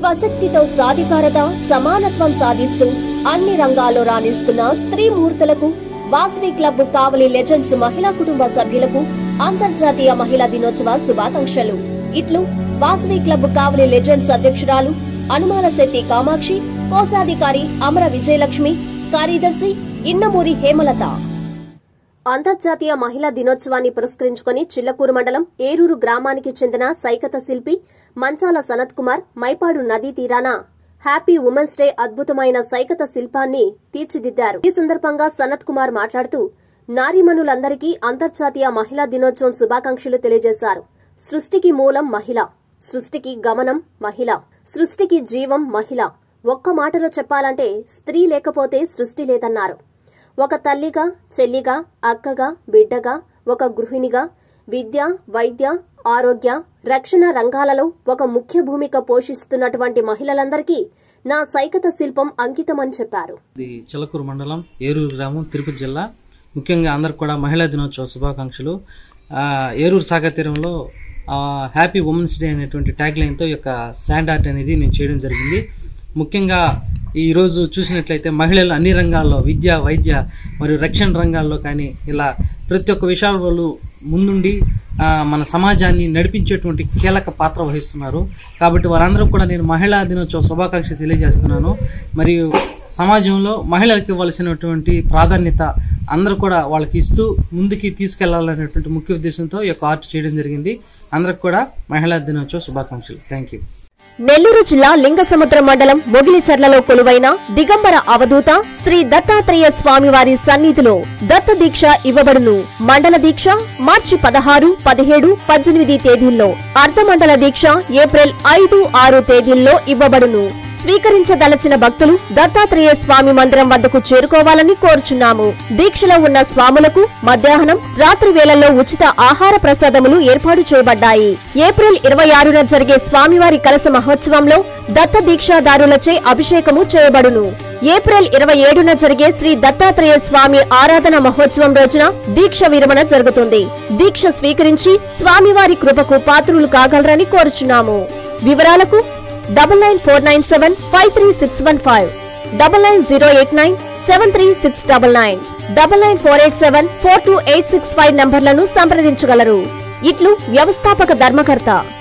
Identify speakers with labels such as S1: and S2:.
S1: స్వశక్తితో సాధికారత సమానత్వం సాధిస్తూ అన్ని రంగాల్లో రాణిస్తున్న స్త్రీ మూర్తులకు వాసవి క్లబ్ కావలి లెజెండ్స్ మహిళా కుటుంబ సభ్యులకు అంతర్జాతీయ మహిళా దినోత్సవ శుభాకాంక్షలు ఇట్లు వాసవి క్లబ్ కావలి లెజెండ్స్ అధ్యక్షురాలు అనుమాల శెట్టి కామాక్షి కోశాధికారి అమర విజయలక్ష్మి కార్యదర్శి ఇన్నమూరి హేమలత అంతర్జాతీయ మహిళా దినోత్సవాన్ని పురస్కరించుకుని చిల్లకూరు మండలం ఏరూరు గ్రామానికి చెందిన సైకత శిల్పి మంచాల సనత్ కుమార్ మైపాడు నదీ తీరాన హ్యాపీ ఉమెన్స్ డే అద్భుతమైన సైకత శిల్పాన్ని తీర్చిదిద్దారు ఈ సందర్భంగా సనత్ కుమార్ మాట్లాడుతూ నారీమణులందరికీ అంతర్జాతీయ మహిళా దినోత్సవం శుభాకాంక్షలు తెలియజేశారు సృష్టికి మూలం మహిళ సృష్టికి గమనం మహిళ సృష్టికి జీవం మహిళ ఒక్క మాటలో చెప్పాలంటే స్త్రీ లేకపోతే సృష్టి లేదన్నారు ఒక తల్లిగా చెల్లిగా అక్కగా బిడ్డగా ఒక గృహిణిగా విద్య వైద్య ఆరోగ్య రక్షణ రంగాలలో ఒక ముఖ్య భూమిక పోషిస్తున్నటువంటి మహిళలందరికీ నా సైకత శిల్పం అంకితమని చెప్పారు
S2: ఇది చిలకూరు మండలం ఏరూరు గ్రామం తిరుపతి జిల్లా ముఖ్యంగా అందరికి కూడా మహిళా దినోత్సవ శుభాకాంక్షలు ఆ, ఏరూరు సాగర్ తీరంలో ఆ, హ్యాపీ ఉమెన్స్ డే అనేటువంటి ట్యాగ్ లైన్తో ఈ యొక్క శాండ్ ఆర్ట్ అనేది నేను చేయడం జరిగింది ముఖ్యంగా ఈ రోజు చూసినట్లయితే మహిళలు అన్ని రంగాల్లో విద్య వైద్య మరియు రక్షణ రంగాల్లో కానీ ఇలా ప్రతి ఒక్క విషయాలు ముందుండి ఆ, మన సమాజాన్ని నడిపించేటువంటి కీలక పాత్ర వహిస్తున్నారు కాబట్టి వారందరూ కూడా నేను మహిళా దినోత్సవ శుభాకాంక్షలు తెలియజేస్తున్నాను మరియు సమాజంలో మహిళలకు ఇవ్వాల్సినటువంటి ప్రాధాన్యత అందరూ కూడా వాళ్ళకి ఇస్తూ ముందుకి తీసుకెళ్లాలనేటువంటి ముఖ్య ఉద్దేశంతో ఈ యొక్క ఆర్ట్ చేయడం జరిగింది అందరికి కూడా మహిళా దినోత్సవ శుభాకాంక్షలు థ్యాంక్ యూ
S1: నెల్లూరు జిల్లా లింగసముద్రం మండలం మొగిలిచర్లలో కొలువైన దిగంబర అవధూత శ్రీ దత్తాత్రేయ స్వామివారి సన్నిధిలో దత్త దీక్ష ఇవ్వబడును మండల దీక్ష మార్చి పదహారు పదిహేడు పద్దెనిమిది తేదీల్లో అర్ధమండల దీక్ష ఏప్రిల్ ఐదు ఆరు తేదీల్లో ఇవ్వబడును స్వీకరించదలచిన భక్తులు దత్తాత్రేయ స్వామి మందిరం వద్దకు చేరుకోవాలని కోరుచున్నాము దీక్షలో ఉన్న స్వాములకు మధ్యాహ్నం రాత్రి వేళల్లో ఉచిత ఆహార ప్రసాదములు ఏర్పాటు చేయబడ్డాయి ఏప్రిల్ ఇరవై ఆరున జరిగే స్వామివారి కలస మహోత్సవంలో దత్త దీక్షాదారులచే అభిషేకము చేయబడును ఏప్రిల్ ఇరవై ఏడున జరిగే శ్రీ దత్తాత్రేయ స్వామి ఆరాధన మహోత్సవం రోజున దీక్ష విరమణ జరుగుతుంది దీక్ష స్వీకరించి స్వామివారి కృపకు పాత్రులు కాగలరని కోరుచున్నాము వివరాలకు double nine four nine seven five three six one five double nine zero eight nine seven three six double nine double nine four eight seven four two eight six five నంబర్లను సంప్రదించగలరు ఇట్లు వ్యవస్థాపక ధర్మకర్త